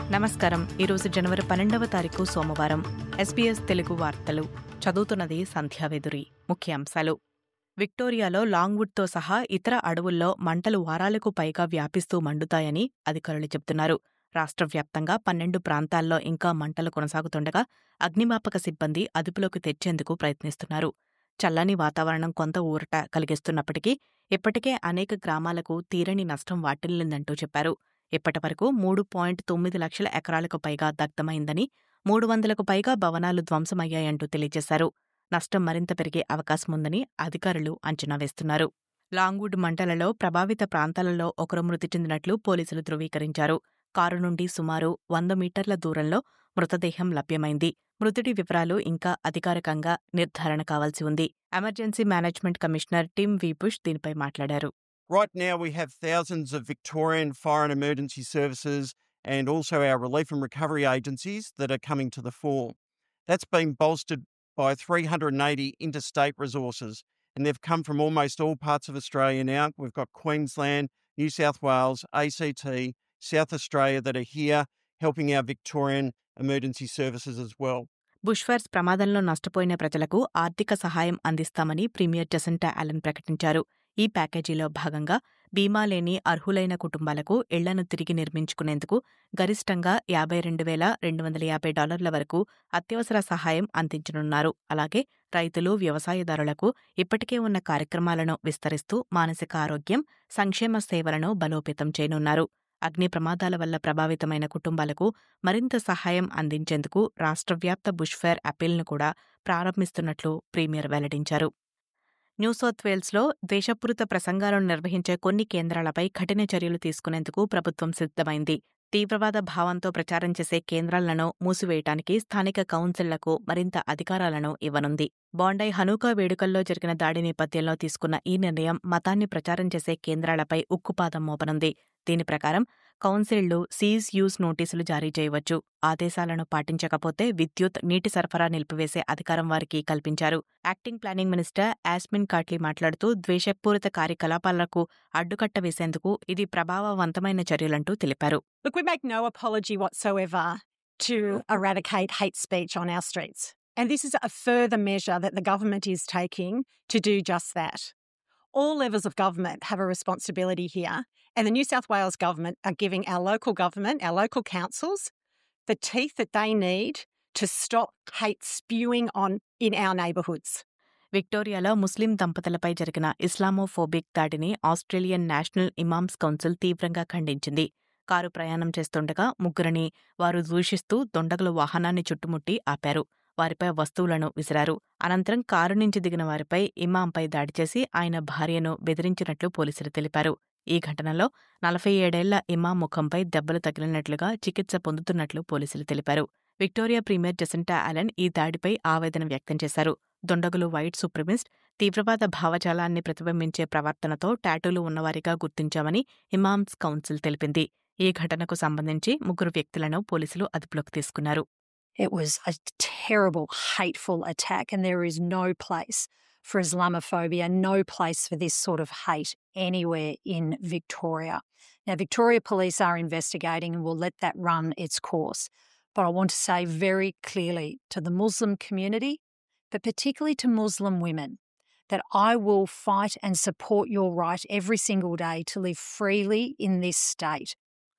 నమస్కారం ఈరోజు జనవరి పన్నెండవ తారీఖు సోమవారం ఎస్బీఎస్ తెలుగు వార్తలు చదువుతున్నది సంధ్యావెదురి ముఖ్యాంశాలు విక్టోరియాలో లాంగ్వుడ్తో సహా ఇతర అడవుల్లో మంటలు వారాలకు పైగా వ్యాపిస్తూ మండుతాయని అధికారులు చెబుతున్నారు రాష్ట్ర వ్యాప్తంగా పన్నెండు ప్రాంతాల్లో ఇంకా మంటలు కొనసాగుతుండగా అగ్నిమాపక సిబ్బంది అదుపులోకి తెచ్చేందుకు ప్రయత్నిస్తున్నారు చల్లని వాతావరణం కొంత ఊరట కలిగిస్తున్నప్పటికీ ఇప్పటికే అనేక గ్రామాలకు తీరని నష్టం వాటిల్లిందంటూ చెప్పారు ఇప్పటివరకు మూడు పాయింట్ తొమ్మిది లక్షల ఎకరాలకు పైగా దగ్ధమైందని మూడు వందలకు పైగా భవనాలు ధ్వంసమయ్యాయంటూ తెలియజేశారు నష్టం మరింత పెరిగే అవకాశముందని అధికారులు అంచనా వేస్తున్నారు లాంగ్వుడ్ మంటలలో ప్రభావిత ప్రాంతాలలో ఒకరు మృతి చెందినట్లు పోలీసులు ధృవీకరించారు కారు నుండి సుమారు వంద మీటర్ల దూరంలో మృతదేహం లభ్యమైంది మృతుడి వివరాలు ఇంకా అధికారికంగా నిర్ధారణ కావాల్సి ఉంది emergency management commissioner Tim Wiebusch దీనిపై మాట్లాడారు Right now, we have thousands of Victorian fire and emergency services and also our relief and recovery agencies that are coming to the fore. That's been bolstered by 380 interstate resources, and they've come from almost all parts of Australia now. We've got Queensland, New South Wales, ACT, South Australia that are here helping our Victorian emergency services as well. బుష్ఫైర్స్ ప్రమాదంలో నష్టపోయిన ప్రజలకు ఆర్థిక సహాయం అందిస్తామని premier జసంటా Allen ప్రకటించారు ఈ ప్యాకేజీలో భాగంగా బీమా లేని అర్హులైన కుటుంబాలకు ఇళ్లను తిరిగి నిర్మించుకునేందుకు గరిష్టంగా యాభై రెండు వేల రెండు వందల యాభై డాలర్ల వరకు అత్యవసర సహాయం అందించనున్నారు అలాగే రైతులు వ్యవసాయదారులకు ఇప్పటికే ఉన్న కార్యక్రమాలను విస్తరిస్తూ మానసిక ఆరోగ్యం సంక్షేమ సేవలను బలోపేతం చేయనున్నారు అగ్ని ప్రమాదాల వల్ల ప్రభావితమైన కుటుంబాలకు మరింత సహాయం అందించేందుకు రాష్ట్రవ్యాప్త బుష్ఫైర్ అపీల్ను కూడా ప్రారంభిస్తున్నట్లు ప్రీమియర్ వెల్లడించారు న్యూ సౌత్ వేల్స్లో దేశపూరిత ప్రసంగాలను నిర్వహించే కొన్ని కేంద్రాలపై కఠిన చర్యలు తీసుకునేందుకు ప్రభుత్వం సిద్ధమైంది తీవ్రవాద భావంతో ప్రచారం చేసే కేంద్రాలను మూసివేయటానికి స్థానిక కౌన్సిళ్లకు మరింత అధికారాలను ఇవ్వనుంది బాండై హనూకా వేడుకల్లో జరిగిన దాడి నేపథ్యంలో తీసుకున్న ఈ నిర్ణయం మతాన్ని ప్రచారం చేసే కేంద్రాలపై ఉక్కుపాదం మోపనుంది దీని ప్రకారం కౌన్సిళ్లు సీజ్ యూజ్ నోటీసులు జారీ చేయవచ్చు ఆదేశాలను పాటించకపోతే విద్యుత్ నీటి సరఫరా నిలిపివేసే అధికారం వారికి కల్పించారు acting planning minister Yasmin Catley మాట్లాడుతూ ద్వేషపూరిత కార్యకలాపాలకు అడ్డుకట్ట వేసేందుకు ఇది ప్రభావవంతమైన చర్యలంటూ తెలిపారు Look, we make no apology whatsoever to eradicate hate speech on our streets. And this is a further measure that the government is taking to do just that. All levels of government have a responsibility here, and the New South Wales government are giving our local government, our local councils, the teeth that they need to stop hate spewing on in our neighbourhoods. విక్టోరియాలో ముస్లిం దంపతులపై జరిగిన Islamophobic దాడిని Australian national imams council తీవ్రంగా ఖండించింది car ప్రయాణం చేస్తుండగా ముగ్గురిని వారు దూషిస్తూ దొండగలు వాహనాన్ని చుట్టుముట్టి ఆపారు వారిపై వస్తువులను విసిరారు అనంతరం కారు నుంచి దిగిన వారిపై ఇమాంపై దాడి చేసి ఆయన భార్యను బెదిరించినట్లు పోలీసులు తెలిపారు ఈ ఘటనలో నలభై ఏడేళ్ల ఇమాం ముఖంపై దెబ్బలు తగిలినట్లుగా చికిత్స పొందుతున్నట్లు పోలీసులు తెలిపారు విక్టోరియా ప్రీమియర్ జసంటా అలెన్ ఈ దాడిపై ఆవేదన వ్యక్తం చేశారు దొండగులు వైట్ సుప్రమిస్ట్ తీవ్రవాద భావజాలాన్ని ప్రతిబింబించే ప్రవర్తనతో టాటూలు ఉన్నవారిగా గుర్తించామని ఇమామ్స్ కౌన్సిల్ తెలిపింది ఈ ఘటనకు సంబంధించి ముగ్గురు వ్యక్తులను పోలీసులు అదుపులోకి తీసుకున్నారు It was a terrible, hateful attack, and there is no place for Islamophobia, no place for this sort of hate anywhere in Victoria. Now, Victoria Police are investigating and will let that run its course. But I want to say very clearly to the Muslim community, but particularly to Muslim women, that I will fight and support your right every single day to live freely in this state.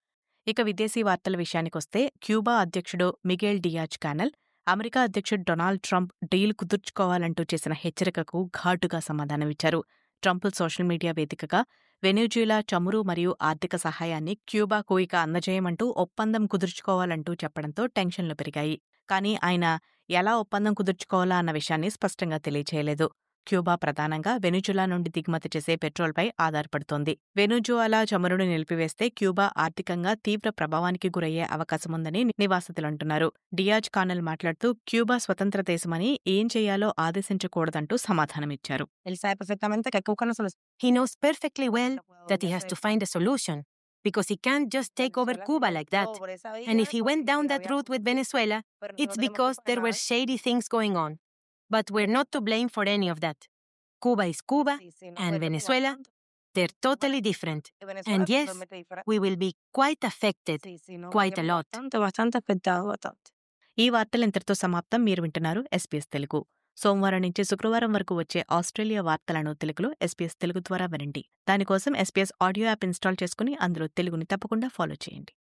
ఇక విదేశీ వార్తల విషయానికొస్తే Cuba అధ్యక్షుడు Miguel Diaz Canel America అధ్యక్షుడు Donald Trump deal కుదుర్చుకోవాలంటూ చేసిన హెచ్చరికకు ఘాటుగా సమాధానమిచ్చారు ట్రంప్ సోషల్ మీడియా వేదికగా వెనెజులా చమురు మరియు ఆర్థిక సహాయాన్ని క్యూబాకు ఇక అందజేయమంటూ ఒప్పందం కుదుర్చుకోవాలంటూ చెప్పడంతో టెన్షన్లు పెరిగాయి కానీ ఆయన ఎలా ఒప్పందం కుదుర్చుకోవాలా అన్న విషయాన్ని స్పష్టంగా తెలియచేయలేదు క్యూబా ప్రధానంగా వెనుజులా నుండి దిగుమతి చేసే పెట్రోల్పై ఆధారపడుతోంది వెనుజువాలా చమురును నిలిపివేస్తే క్యూబా ఆర్థికంగా తీవ్ర ప్రభావానికి గురయ్యే అవకాశముందని నివాసితులంటున్నారు డియాజ్ కానల్ మాట్లాడుతూ క్యూబా స్వతంత్ర దేశమని ఏం చేయాలో ఆదేశించకూడదంటూ సమాధానమిచ్చారు Él sabe perfectamente que hay que buscar una solución. He knows perfectly well that he has to find a solution because he can't just take over Cuba like that. And if he went down that route with Venezuela, it's because there were shady things going on. But we're not to blame for any of that. Cuba is Cuba, and Venezuela they're totally different. And yes, We will be quite affected. quite a lot. Bastante, bastante afectado, bastante. ఈ వార్తలు ఇంతటితో సమాప్తం మీరు వింటున్నారు SPS Telugu సోమవారం నుంచి శుక్రవారం వరకు వచ్చే ఆస్ట్రేలియా వార్తలను తెలుగులో ఎస్పీఎస్ తెలుగు ద్వారా వినండి దానికోసం ఎస్పీఎస్ ఆడియో యాప్ ఇన్స్టాల్ చేసుకుని అందులో తెలుగుని తప్పకుండా ఫాలో చేయండి